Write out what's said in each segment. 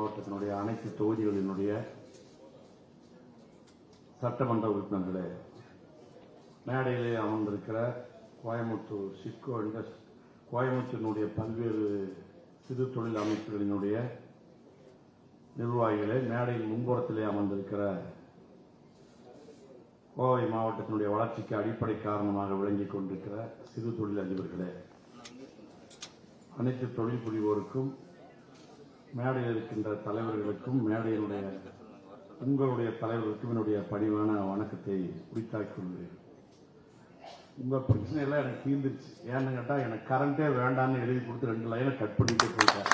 மாவட்டத்தினுடைய அனைத்து தொகுதிகளினுடைய சட்டமன்ற உறுப்பினர்களே மேடையிலே அமர்ந்திருக்கிற கோயம்புத்தூர் சிட்கோ இண்டஸ் கோயம்புத்தூரினுடைய பல்வேறு சிறு தொழில் அமைப்புகளினுடைய நிர்வாகிகளே மேடையில் முன்புறத்திலே அமர்ந்திருக்கிற கோவை மாவட்டத்தினுடைய வளர்ச்சிக்கு அடிப்படை காரணமாக விளங்கிக் கொண்டிருக்கிற சிறு தொழில் அதிபர்களே அனைத்து தொழில் புரிவோருக்கும் மேடையில் இருக்கின்ற தலைவர்களுக்கும் மேடையினுடைய உங்களுடைய தலைவர்களுக்கும் என்னுடைய பணிவான வணக்கத்தை உரித்தாக்கிக் கொள்கிறேன் உங்க பிரச்சனை எல்லாம் எனக்கு தீர்ந்துருச்சு ஏன்னு கேட்டா எனக்கு கரண்டே வேண்டாம்னு எழுதி கொடுத்து ரெண்டு லைனை கட் பண்ணிட்டு போயிட்டேன்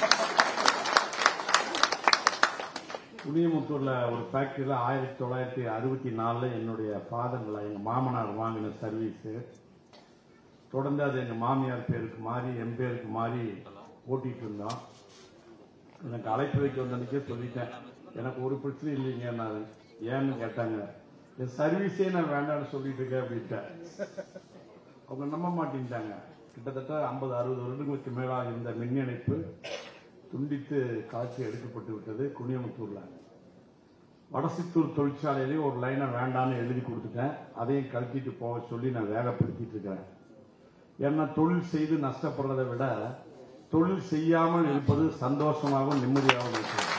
புனியமுத்தூர்ல ஒரு ஃபேக்டரியில ஆயிரத்தி தொள்ளாயிரத்தி அறுபத்தி நாலுல என்னுடைய ஃபாதர்ல எங்க மாமனார் வாங்கின சர்வீஸ் தொடர்ந்து அது எங்க மாமியார் பேருக்கு மாறி என் பேருக்கு மாறி ஓட்டிட்டு இருந்தோம் எனக்கு அழைப்பு வைக்க வந்தன்னைக்கே சொல்லிட்டேன் எனக்கு ஒரு பிரச்சனை இல்லைங்க நான் ஏன்னு கேட்டாங்க என் சர்வீஸே நான் வேண்டாம்னு சொல்லிட்டு இருக்கேன் அப்படின்ட்டேன் அவங்க நம்ப மாட்டேங்கிட்டாங்க கிட்டத்தட்ட ஐம்பது அறுபது வருடங்களுக்கு மேலாக இருந்த மின் இணைப்பு துண்டித்து காட்சி எடுக்கப்பட்டு விட்டது குனியமுத்தூர்ல வடசித்தூர் தொழிற்சாலையிலேயே ஒரு லைனை வேண்டாம்னு எழுதி கொடுத்துட்டேன் அதையும் கழட்டிட்டு போக சொல்லி நான் வேகப்படுத்திட்டு இருக்கிறேன் ஏன்னா தொழில் செய்து நஷ்டப்படுறதை விட தொழில் செய்யாமல் இருப்பது சந்தோஷமாகவும் நிம்மதியாகவும் இருக்கிறது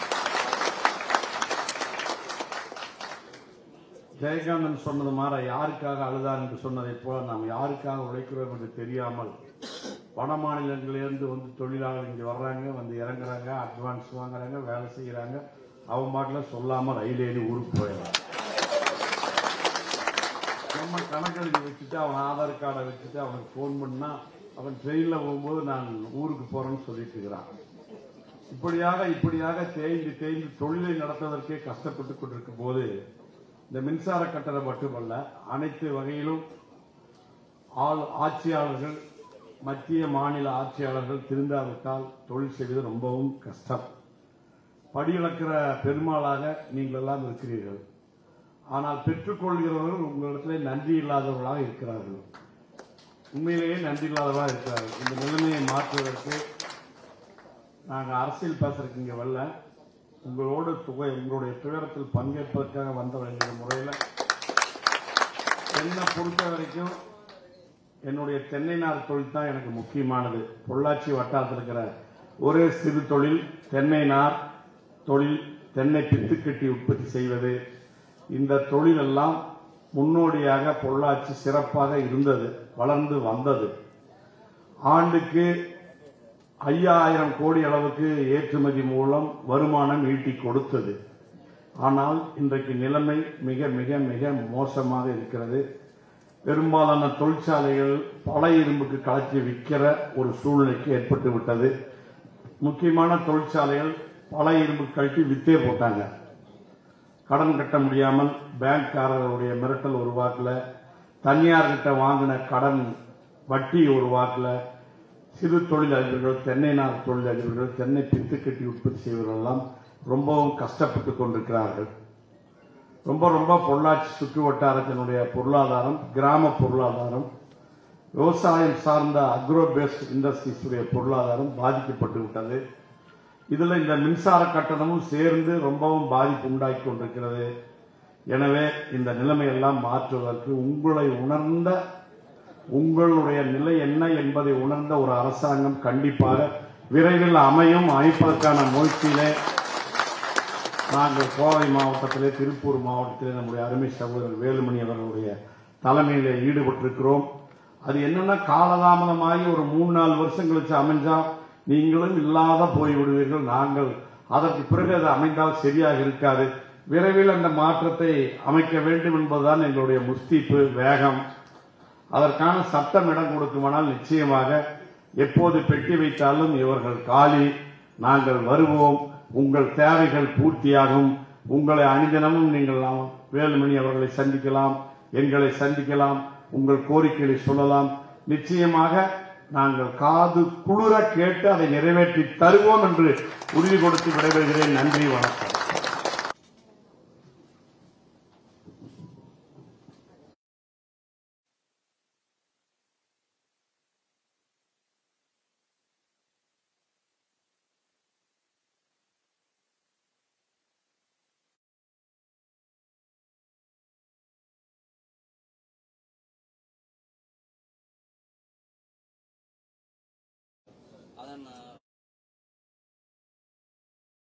ஜெயகாந்தன் சொன்னது மாதிரி யாருக்காக அழுதார் என்று சொன்னதைப் போல நாம் யாருக்காக உழைக்கிறோம் என்று தெரியாமல் வட மாநிலங்களிலிருந்து வந்து தொழிலாளர்கள் இங்க வர்றாங்க வந்து இறங்குறாங்க அட்வான்ஸ் வாங்குறாங்க வேலை செய்யறாங்க அவன் பாட்டுல சொல்லாம ரயில் ஏறி ஊருக்கு போயிடறாங்க நம்ம கணக்கெழுதி வச்சுட்டு அவன் ஆதார் கார்டை வச்சுட்டு அவனுக்கு ஃபோன் பண்ணா அவன் ட்ரெயின்ல போகும்போது நான் ஊருக்கு போறேன்னு சொல்லிட்டு இருக்கிறான் இப்படியாக இப்படியாக தேய்ந்து தேய்ந்து தொழிலை நடத்துவதற்கே கஷ்டப்பட்டு கொண்டிருக்கும் போது இந்த மின்சார கட்டணம் மட்டுமல்ல அனைத்து வகையிலும் ஆள் ஆட்சியாளர்கள் மத்திய மாநில ஆட்சியாளர்கள் திருந்தாவிட்டால் தொழில் செய்வது ரொம்பவும் கஷ்டம் படியிழக்கிற பெருமாளாக நீங்கள் எல்லாம் இருக்கிறீர்கள் ஆனால் பெற்றுக்கொள்கிறவர்கள் உங்களிடத்திலே நன்றி இல்லாதவர்களாக இருக்கிறார்கள் உண்மையிலேயே நன்றி இல்லாதவர்களாக இருக்கிறார்கள் இந்த நிலைமையை மாற்றுவதற்கு நாங்கள் அரசியல் பேசுறதுக்கு இங்க வரல உங்களோட துகை உங்களுடைய துயரத்தில் பங்கேற்பதற்காக வந்தவர் என்ற முறையில் என்னை பொறுத்த வரைக்கும் என்னுடைய தென்னை நார் தொழில் தான் எனக்கு முக்கியமானது பொள்ளாச்சி வட்டாரத்தில் இருக்கிற ஒரே சிறு தொழில் தென்னை நார் தொழில் தென்னை பித்துக்கட்டி உற்பத்தி செய்வது இந்த தொழில் எல்லாம் முன்னோடியாக பொள்ளாச்சி சிறப்பாக இருந்தது வளர்ந்து வந்தது ஆண்டுக்கு ஐயாயிரம் கோடி அளவுக்கு ஏற்றுமதி மூலம் வருமானம் ஈட்டி கொடுத்தது ஆனால் இன்றைக்கு நிலைமை மிக மிக மிக மோசமாக இருக்கிறது பெரும்பாலான தொழிற்சாலைகள் பல இரும்புக்கு கலச்சி விற்கிற ஒரு சூழ்நிலைக்கு ஏற்பட்டு விட்டது முக்கியமான தொழிற்சாலைகள் பல இரும்பு கழட்டி வித்தே போட்டாங்க கடன் கட்ட முடியாமல் பேங்க்காரர்களுடைய மிரட்டல் ஒரு வாக்குல தனியார் கிட்ட வாங்கின கடன் வட்டி ஒரு வாக்குல சிறு தொழிலதிபர்கள் தென்னை நார் தொழிலதிபர்கள் தென்னை பித்து கட்டி உற்பத்தி செய்வர்கள் எல்லாம் ரொம்பவும் கஷ்டப்பட்டு கொண்டிருக்கிறார்கள் ரொம்ப ரொம்ப பொள்ளாச்சி சுற்று வட்டாரத்தினுடைய பொருளாதாரம் கிராம பொருளாதாரம் விவசாயம் சார்ந்த அக்ரோ பேஸ்ட் இண்டஸ்ட்ரீஸுடைய பொருளாதாரம் பாதிக்கப்பட்டு விட்டது இதுல இந்த மின்சார கட்டணமும் சேர்ந்து ரொம்பவும் பாதிப்பு உண்டாக்கி கொண்டிருக்கிறது எனவே இந்த நிலைமையெல்லாம் மாற்றுவதற்கு உங்களை உணர்ந்த உங்களுடைய நிலை என்ன என்பதை உணர்ந்த ஒரு அரசாங்கம் கண்டிப்பாக விரைவில் அமையும் அமைப்பதற்கான முயற்சியிலே நாங்கள் கோவை மாவட்டத்திலே திருப்பூர் மாவட்டத்திலே நம்முடைய அருமை சகோதரர் வேலுமணி அவர்களுடைய தலைமையிலே ஈடுபட்டிருக்கிறோம் அது என்னன்னா காலதாமதமாகி ஒரு மூணு நாலு வருஷம் கழிச்சு அமைஞ்சா நீங்களும் இல்லாத போய் விடுவீர்கள் நாங்கள் அதற்கு பிறகு அது அமைந்தால் சரியாக இருக்காது விரைவில் அந்த மாற்றத்தை அமைக்க வேண்டும் என்பதுதான் எங்களுடைய முஸ்தீப்பு வேகம் அதற்கான சட்டம் இடம் கொடுக்குமானால் நிச்சயமாக எப்போது பெட்டி வைத்தாலும் இவர்கள் காலி நாங்கள் வருவோம் உங்கள் தேவைகள் பூர்த்தியாகும் உங்களை அணிதினமும் நீங்கள் வேலுமணி அவர்களை சந்திக்கலாம் எங்களை சந்திக்கலாம் உங்கள் கோரிக்கைகளை சொல்லலாம் நிச்சயமாக நாங்கள் காது குளிர கேட்டு அதை நிறைவேற்றி தருவோம் என்று உறுதி கொடுத்து விடைபெறுகிறேன் நன்றி வணக்கம் தான் நான்